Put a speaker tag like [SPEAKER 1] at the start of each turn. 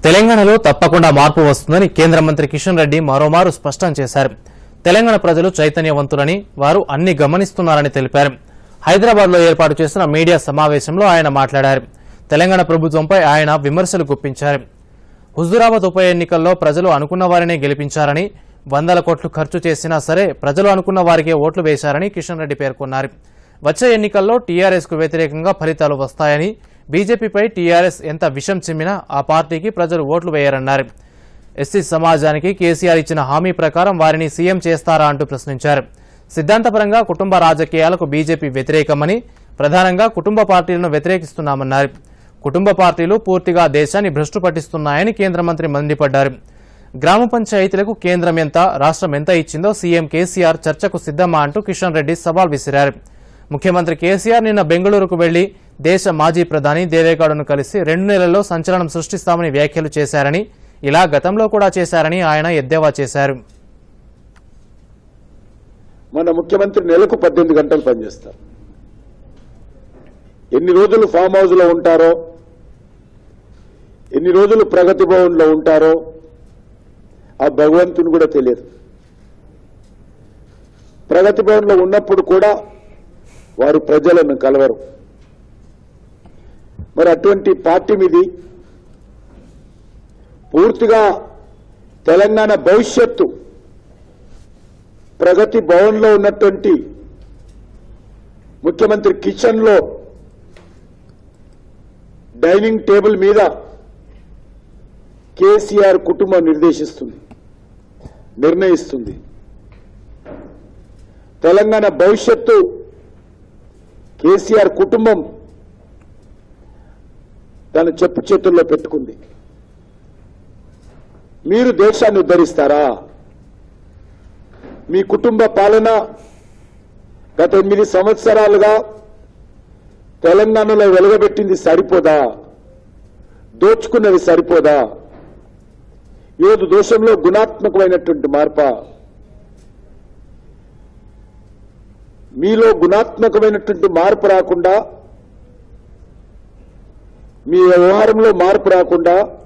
[SPEAKER 1] తెలంగాణలో తప్పకుండా మార్పు వస్తుందని కేంద్ర మంత్రి కిషన్ రెడ్డి మరోమారు స్పష్టం చేశారు తెలంగాణ ప్రజలు చైతన్యవంతులని వారు అన్ని గమనిస్తున్నారని తెలిపారు హైదరాబాద్ లో ఏర్పాటు చేసిన మీడియా సమావేశంలో ఆయన మాట్లాడారు తెలంగాణ ప్రభుత్వంపై ఆయన విమర్శలు గుప్పించారు హుజురాబాద్ ఉప ఎన్నికల్లో ప్రజలు అనుకున్న వారినే గెలిపించారని వందల కోట్లు ఖర్చు చేసినా సరే ప్రజలు అనుకున్న వారికే ఓట్లు వేశారని కిషన్ రెడ్డి పేర్కొన్నారు వచ్చే ఎన్నికల్లో టీఆర్ఎస్ కు వ్యతిరేకంగా ఫలితాలు వస్తాయని బీజేపీపై టీఆర్ఎస్ ఎంత విషం చిమ్మినా ఆ పార్టీకి ప్రజలు ఓట్లు వేయరన్నారు ఎస్సీ సమాజానికి కేసీఆర్ ఇచ్చిన హామీ ప్రకారం వారిని సీఎం చేస్తారా అంటూ ప్రశ్నించారు సిద్ధాంతపరంగా కుటుంబ రాజకీయాలకు బీజేపీ వ్యతిరేకమని ప్రధానంగా కుటుంబ పార్టీలను వ్యతిరేకిస్తున్నామన్నారు కుటుంబ పార్టీలు పూర్తిగా దేశాన్ని భ్రష్టు పట్టిస్తున్నాయని కేంద్ర మంత్రి మండిపడ్డారు గ్రామ పంచాయతీలకు కేంద్రం ఎంత రాష్ట్రం ఎంత ఇచ్చిందో సీఎం కేసీఆర్ చర్చకు సిద్దమా అంటూ కిషన్ రెడ్డి సవాల్ విసిరారు ముఖ్యమంత్రి కేసీఆర్ నిన్న బెంగళూరుకు వెళ్లి దేశ మాజీ ప్రధాని దేవేగౌడను కలిసి రెండు నెలల్లో సంచలనం సృష్టిస్తామని వ్యాఖ్యలు చేశారని ఇలా గతంలో కూడా చేశారని ఆయన ఎద్దేవా చేశారు
[SPEAKER 2] మన ముఖ్యమంత్రి నెలకు పద్దెనిమిది గంటలు పనిచేస్తారు ఎన్ని రోజులు ఫామ్ హౌస్ లో ఉంటారో ఎన్ని రోజులు ప్రగతి భవన్ లో ఉంటారో ఆ భగవంతుని కూడా తెలియదు ప్రగతి భవన్ లో ఉన్నప్పుడు కూడా వారు ప్రజలను కలవరు మరి అటువంటి పార్టీ మీది పూర్తిగా తెలంగాణ భవిష్యత్తు ప్రగతి భవన్ లో ఉన్నటువంటి ముఖ్యమంత్రి కిచెన్ లో డైనింగ్ టేబుల్ మీద కేసీఆర్ కుటుంబం నిర్దేశిస్తుంది నిర్ణయిస్తుంది తెలంగాణ భవిష్యత్తు కేసీఆర్ కుటుంబం తన చెప్పు చేతుల్లో పెట్టుకుంది మీరు దేశాన్ని ఉద్ధరిస్తారా మీ కుటుంబ పాలన గత ఎనిమిది సంవత్సరాలుగా తెలంగాణలో వెలగబెట్టింది సరిపోదా దోచుకున్నది సరిపోదా ఈరోజు దేశంలో గుణాత్మకమైనటువంటి మార్ప మీలో గుణాత్మకమైనటువంటి మార్పు రాకుండా మీ వ్యవహారంలో మార్పు రాకుండా